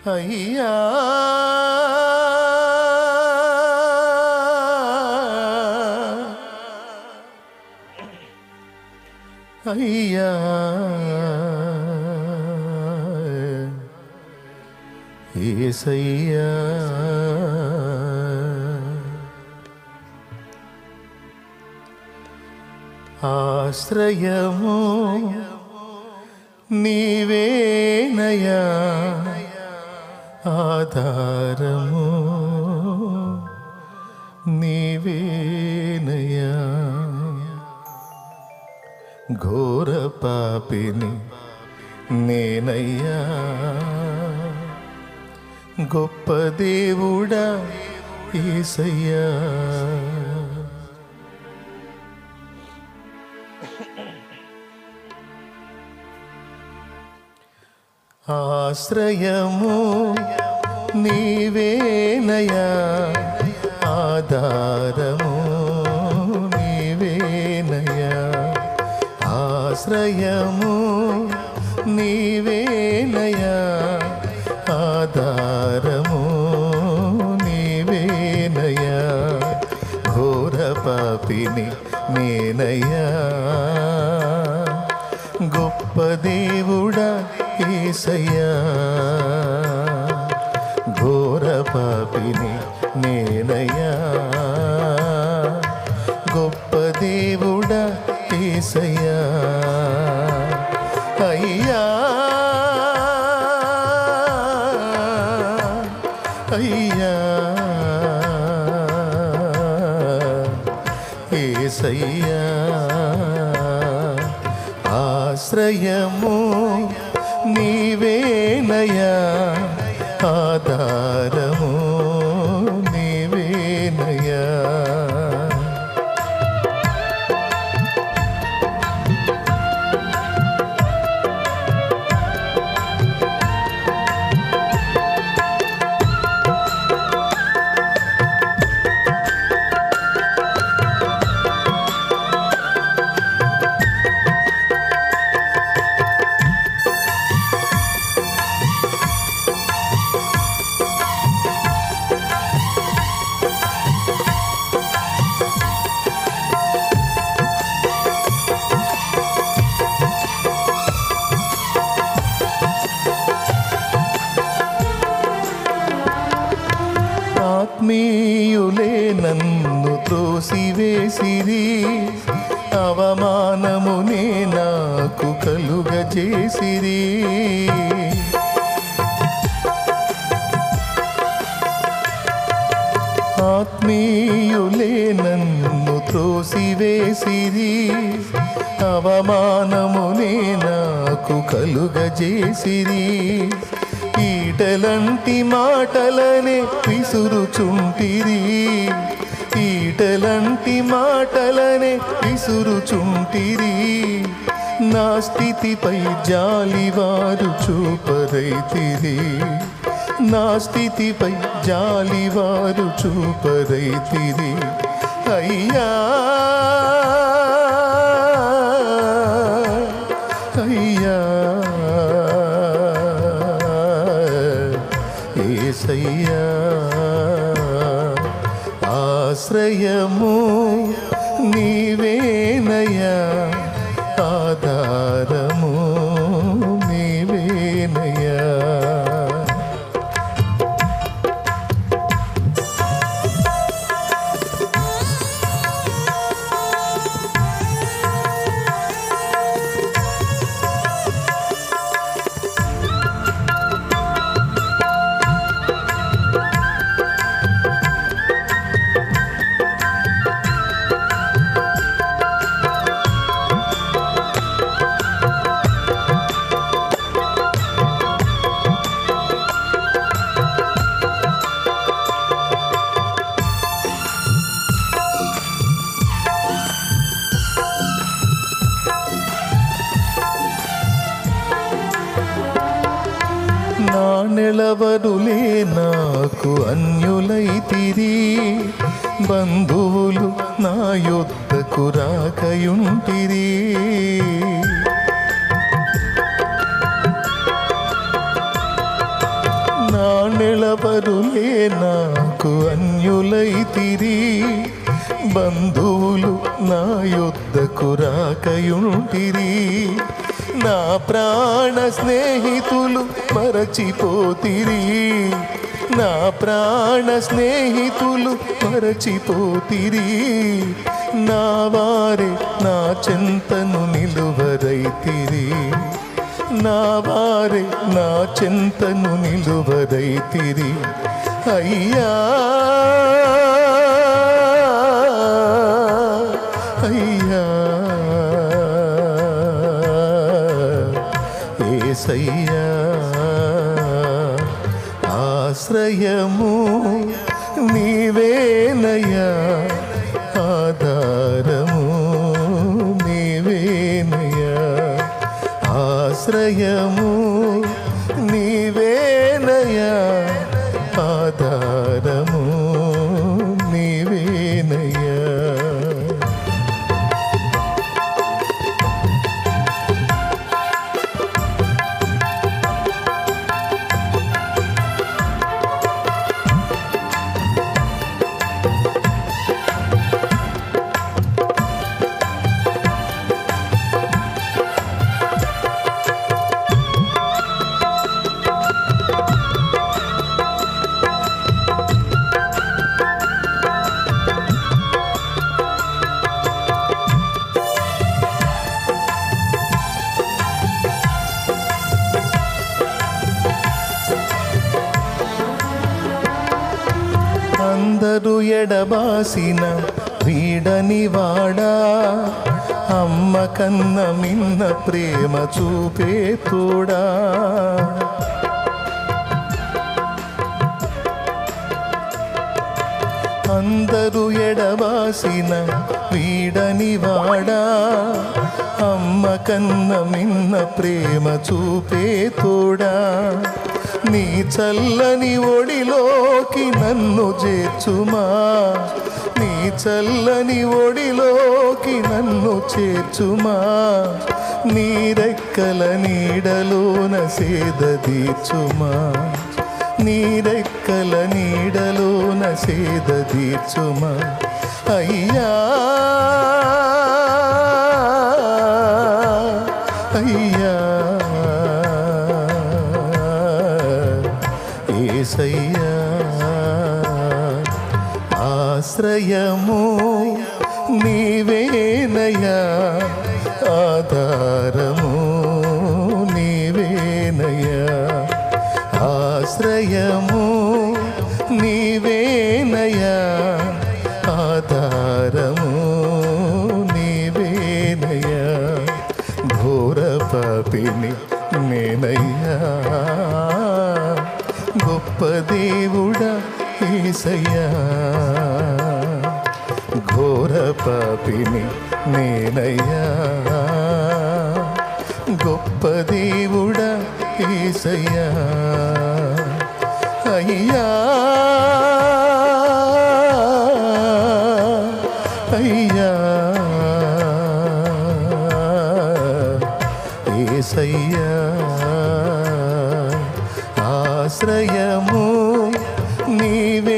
అయ్యా అయ్యా ఏసయ్యా ఆశ్రయము నీవేనయా ఆధారము నీవేనయా ఘోర పాపిని నేనయ్యా గొప్ప దేవుడా ఏసయ్యా ఆశ్రయము నీవేనయా ఆధారము నీవేనయా ఆశ్రయము నీవేనయా ఆధారము నీవేనయా ఘోర పాపిని నేనయ్యా గొప్ప దేవుడా ఏసయ్యా ఘోర పాపిని నేనయ్యా గొప్ప దేవుడా ఏసయ్యా అయ్యా అయ్యా ఏసయ్యా ఆశ్రయము నీవేనయా ఆధారము నీవేనయా ఆత్మీయులే నన్ను త్రోసివేసిరి అవమానమునే నాకు కలుగజేసిరి ఆత్మీయులే నన్ను త్రోసివేసిరి అవమానమునే నాకు కలుగజేసిరి ఈటలంటి మాటలనే విసురుచుంటిరి ఈటలంటి మాటలనే విసురుచుంటిరి నా స్థితిపై జాలివారు చూపరైతిరి నా స్థితిపై జాలివారు చూపరైతిరి అయ్యా అయ్యా ఏసయ్యా ఆశ్రయము నీవేనయా ఆధారము నీవేనయా నా నెలవరులే నాకు అన్యులైతిరి బంధువులు నా యొద్దకు రాకయుంటిరి నా నెలవరులే నాకు అన్యులైతిరి బంధువులు నా యొద్దకు రాకయుంటిరి నా ప్రాణ స్నేహితులు మరచిపోతిరి నా ప్రాణ స్నేహితులు మరచిపోతిరి నా వారే నా చెంతను నిలువరైతిరి నా వారే నా చెంతను నిలువరైతిరి అయ్యా అయ్యా ఏసయ్యా ఆశ్రయము నీవేనయ్యా ఆధారము నీవేనయ్యా ఆశ్రయము నీవేనయ్యా ఆధారము నీవేనయ్యా అందరూ ఎడబాసిన వీడని వాడా అమ్మ కన్న మిన్న ప్రేమ చూపే తోడా అందరూ ఎడబాసిన వీడని వాడా అమ్మ కన్న మిన్న ప్రేమ చూపే తోడా నీ చల్లని ఒడిలోకి నన్ను చేర్చుమా నీ చల్లని ఒడిలోకి నన్ను చేర్చుమా నీ రెక్కల నీడలోన సేద తీర్చుమా నీ రెక్కల నీడలోన సేద తీర్చుమా అయ్యా అయ్యా ఏసయ్యా ఆశ్రయము నీవేనయ్యా ఆధారము నీవేనయ్యా ఆశ్రయము నీవేనయ్యా ఆధారము నీవేనయ్యా ఘోర పాపిని నేనయ్యా గొప్ప దేవుడా ఏసయ్యా ఘోర పాపిని నేనయ్యా గొప్ప దేవుడా ఏసయ్యా అయ్యా అయ్యా ఏసయ్యా ఆశ్రయము నీవే